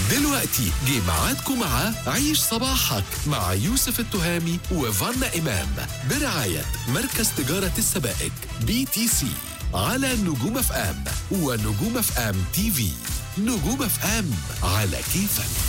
دلوقتي جه ميعادكم مع عيش صباحك مع يوسف التهامي وفانا إمام برعاية مركز تجارة السبائك بي تي سي على نجوم اف ام ونجوم اف ام تي في نجوم اف ام على كيفك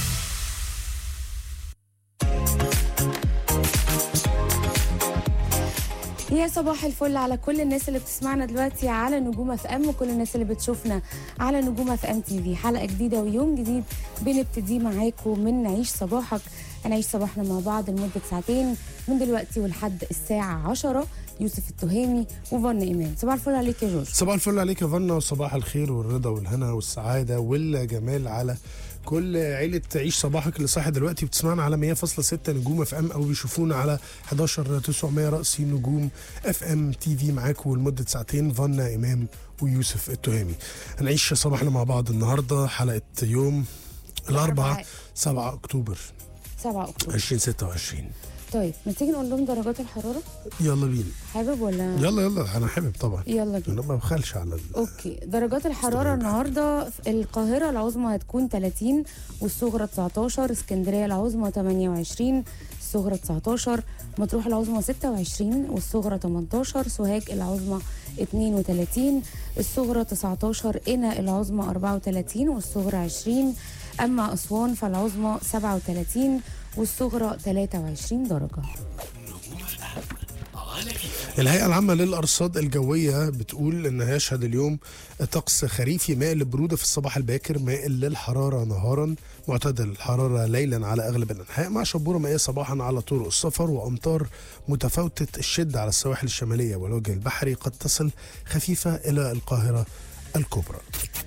يا صباح الفل على كل الناس اللي بتسمعنا دلوقتي على نجوم اف ام وكل الناس اللي بتشوفنا على نجوم اف ام تي في حلقه جديده ويوم جديد بنبتدي معاكم من نعيش صباحك هنعيش صباحنا مع بعض لمده ساعتين من دلوقتي ولحد الساعه 10 يوسف التهامي وفن ايمان صباح الفل عليك يا جورج صباح الفل عليك يا فنا وصباح الخير والرضا والهنا والسعادة والجمال على كل عيلة عيش صباحك اللي صاحي دلوقتي بتسمعنا على 100.6 نجوم اف ام او بيشوفونا على 11 900 رأسي نجوم اف ام تي في معاكم لمدة ساعتين فنا امام ويوسف التهامي هنعيش صباحنا مع بعض النهارده حلقة يوم الاربعاء الأربعاء. 7 اكتوبر 7 اكتوبر 2026 طيب ما تيجي نقول لهم درجات الحراره يلا بينا حابب ولا يلا يلا انا حابب طبعا يلا بينا انا ما بخلش على ال... اوكي درجات الحراره النهارده في القاهره العظمى هتكون 30 والصغرى 19 اسكندريه العظمى 28 الصغرى 19 مطروح العظمى 26 والصغرى 18 سوهاج العظمى 32 الصغرى 19 قنا العظمى 34 والصغرى 20 اما اسوان فالعظمى 37 والصغرى 23 درجه الهيئة العامة للأرصاد الجوية بتقول إن هيشهد اليوم طقس خريفي مائل للبرودة في الصباح الباكر مائل للحرارة نهارا معتدل الحرارة ليلا على أغلب الأنحاء مع شبورة مائية صباحا على طرق السفر وأمطار متفاوتة الشدة على السواحل الشمالية والوجه البحري قد تصل خفيفة إلى القاهرة الكبرى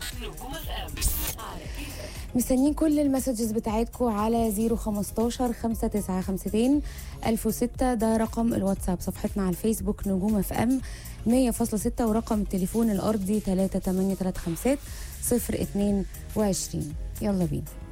مستنيين كل المسجز بتاعتكم على 015 5952 1006 ده رقم الواتساب صفحتنا على الفيسبوك نجوم اف ام 100.6 ورقم التليفون الارضي 3835 022 يلا بينا